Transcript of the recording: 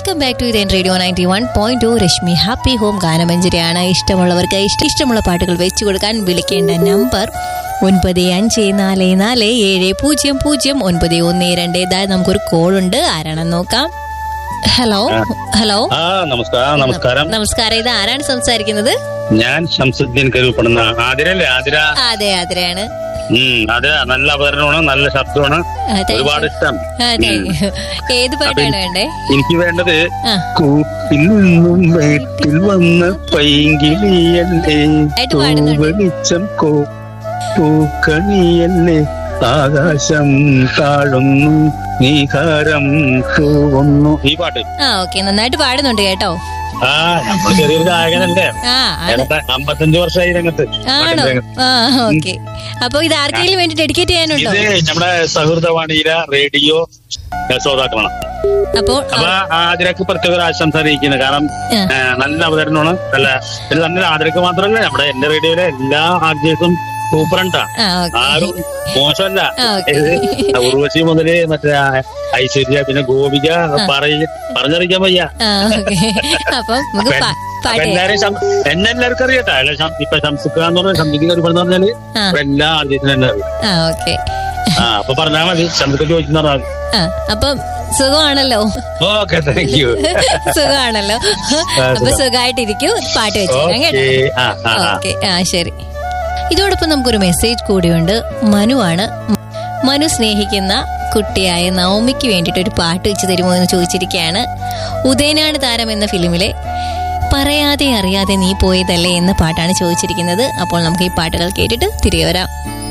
Welcome back to ഇതേൻ radio ninety one point two Rashmi happy home ഗാനമഞ്ജരിയാണ് ഇഷ്ടമുള്ളവർക്ക് ഇഷ്ട ഇഷ്ടമുള്ള പാട്ടുകൾ വെച്ചു കൊടുക്കാൻ വിളിക്കേണ്ട നമ്പർ ഒൻപത് അഞ്ച് നാല് നാല് ഏഴ് പൂജ്യം പൂജ്യം ഒൻപത് ഒന്ന് രണ്ട് ഇതായി നമുക്കൊരു കോൾ ഉണ്ട് ആരാണെന്ന് നോക്കാം ഹലോ ഹലോ ആ നമസ്കാരം നമസ്കാരം നമസ്കാരം ഇത് ആരാണ് സംസാരിക്കുന്നത് ഞാൻ ഷംസുദ്ദീൻ കരുപ്പെടുന്ന ആതിരല്ലേ ആതിര അതെ ആതിരയാണ് ഉം ആതിര നല്ല അവതരണമാണ് നല്ല ശബ്ദമാണ് ആ, thank you. ഒരുപാട് ഇഷ്ടം ആ, thank you. ഏത് പാട്ടാണ് വേണ്ടേ എനിക്ക് വേണ്ടത് ആ കൂട്ടിൽ നിന്നും വീട്ടിൽ വന്ന പൈങ്കിളിയല്ലേ ആയിട്ട് പാടുന്നുണ്ട്. വെളിച്ചം കോ പൂക്കണിയല്ലേ ആകാശം താഴുന്നു നീഹാരം തൂവുന്നു ഈ പാട്ട് ആ ഓക്കെ നന്നായിട്ട് പാടുന്നുണ്ട് കേട്ടോ ആ നമ്മൾ ചെറിയൊരു ഗായകനല്ലേ ആ ആണ്. ഏതാണ്ട് അമ്പത്തഞ്ച് വർഷമായി രംഗത്ത് ആണോ പാട്ടിന്റെ രംഗത്ത്. ആ ഓക്കെ അപ്പൊ ഇത് ആർക്കെങ്കിലും വേണ്ടി ഡെഡിക്കേറ്റ് ചെയ്യാനുണ്ടോ ഇത് നമ്മുടെ സൗഹൃദവാണിയിലെ റേഡിയോ ശ്രോതാക്കളാണ് അപ്പോൾ അപ്പൊ ആതിരക്ക് പ്രത്യേക ഒരു ആശംസ അറിയിക്കുന്നത് കാരണം ആ. ഏ, നല്ല അവതരണമാണ് നല്ല ഇത് തന്നെ ആതിരക്ക് മാത്രമല്ല നമ്മുടെ എന്റെ റേഡിയോയിലെ എല്ലാ ആർജേഴ്സും സൂപ്പറണ്ടാ ആ ഓക്കെ ആരും മോശമല്ല ആ, ഓക്കേ. ഇത് ഉർവശി മുതല് മറ്റേ ആ ഐശ്വര്യ പിന്നെ ഗോപിക പറയ പറഞ്ഞറിയിക്കാൻ വയ്യ ആ ഓക്കെ അപ്പം നമുക്ക് അപ്പൊ പാ- അപ്പൊ പാട്ട് എല്ലാരും ശം- എന്നെ എല്ലാവർക്കും അറിയട്ടെ അല്ല ശം- ഇപ്പൊ ശംസുക്ക എന്ന് പറഞ്ഞ ശംസിക്ക് കരുപ്പെടുന്ന പറഞ്ഞാല് ആ. ഇപ്പൊ എല്ലാ ആർജേഴ്സിനും എന്നെ അറിയാം ആ ഓക്കെ ആ അപ്പൊ പറഞ്ഞാൽ മതി ശംസുക്ക ചോദിച്ചെന്ന് പറഞ്ഞാൽ മതി ആ അപ്പം സുഖമാണല്ലോ ഓക്കെ താങ്ക് യു സുഖമാണല്ലോ അപ്പൊ സുഖമായിട്ടിരിക്കൂ പാട്ട് വെച്ചു തരാം ഓക്കെ കേട്ടോ ആ ആ ആ ഓക്കെ ആ ശരി ഇതോടൊപ്പം നമുക്കൊരു മെസ്സേജ് കൂടിയുണ്ട് മനുവാണ് മനു സ്നേഹിക്കുന്ന കുട്ടിയായ നവമിക്ക് വേണ്ടിയിട്ട് ഒരു പാട്ട് വെച്ച് തരുമോ എന്ന് ചോദിച്ചിരിക്കുകയാണ് ഉദയനാണ് താരം എന്ന ഫിലിമിലെ പറയാതെ അറിയാതെ നീ പോയതല്ലേ എന്ന പാട്ടാണ് ചോദിച്ചിരിക്കുന്നത് അപ്പോൾ നമുക്ക് ഈ പാട്ടുകൾ കേട്ടിട്ട് തിരികെ വരാം